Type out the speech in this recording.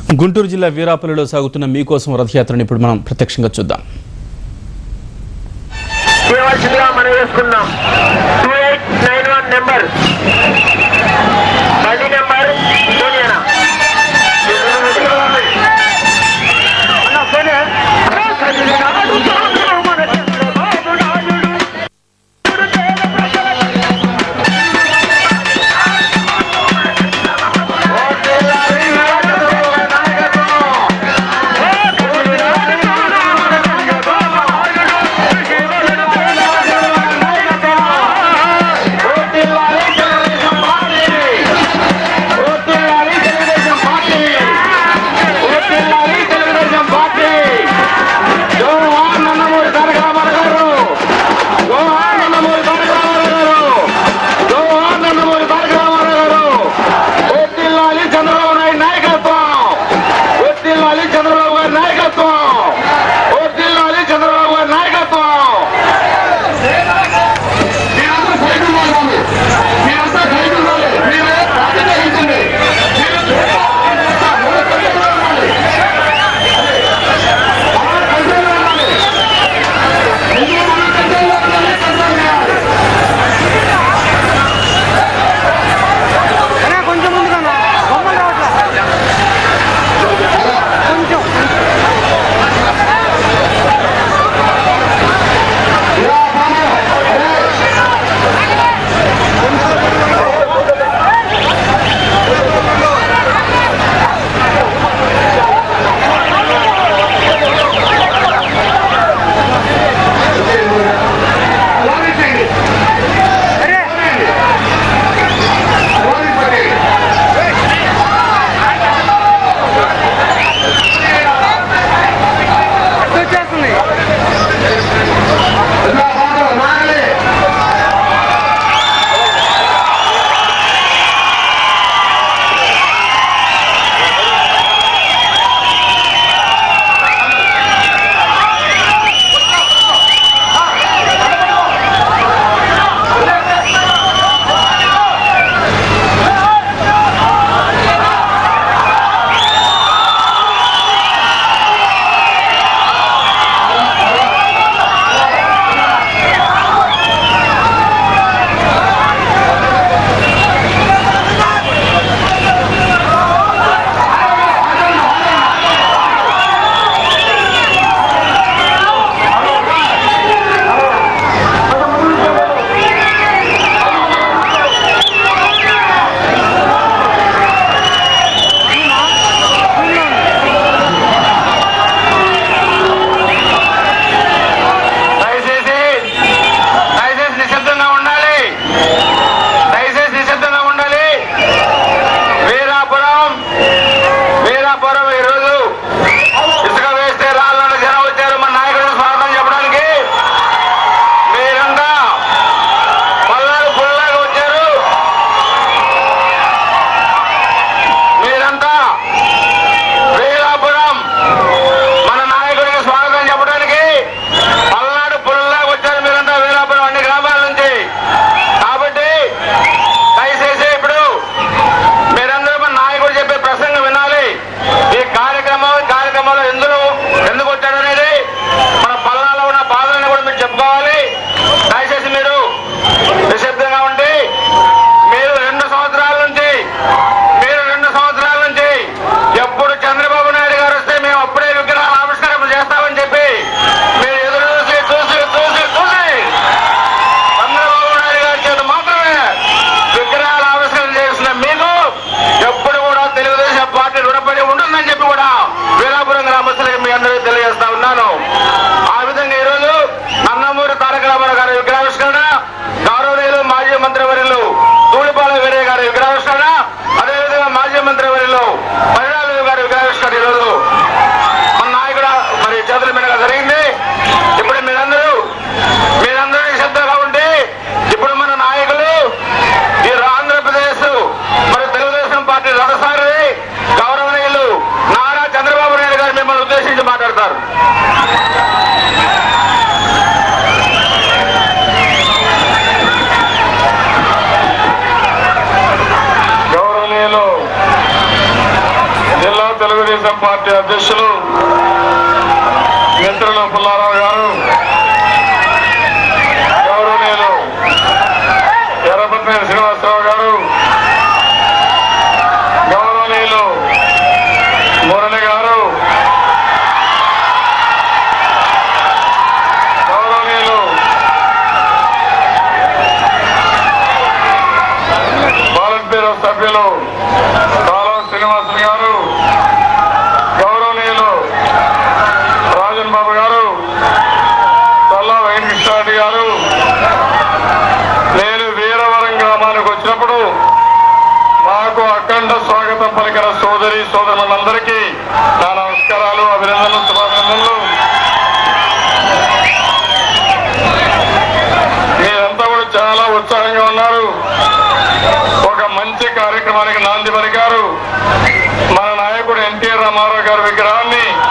గుంటూరు జిల్లా వీరాపల్లిలో సాగుతున్న మీకోసం రథయాత్రను ఇప్పుడు మనం ప్రత్యక్షంగా చూద్దాం చేయవలసిందిగా మనం వేసుకున్నాం two eight nine one number బండి నెంబర్ సోనియానా నాయకత్వం తెలుగుదేశం పార్టీ అధ్యక్షులు మిత్రులు పుల్లారావు గారు గౌరవనీయులు ఎర్రపత్ని శ్రీనివాసరావు గారు గౌరవనీయులు మురళి గారు గౌరవనీయులు పాలట్ బ్యూరో సభ్యులు కాలువ శ్రీనివాసులు గారు గౌరవనీయులు రాజన్ బాబు గారు చల్లా వెంకటకృష్ణారెడ్డి గారు నేను వీరవరం గ్రామానికి వచ్చినప్పుడు మాకు అఖండ స్వాగతం పలికిన సోదరి సోదరులందరికీ నా నమస్కారాలు అభినందనలు శుభాభినందనలు మీరంతా కూడా చాలా ఉత్సాహంగా ఉన్నారు ఒక మంచి కార్యక్రమానికి నాంది పలికారు మన నాయకుడు ఎన్టీఆర్ రామారావు గారి విగ్రహాన్ని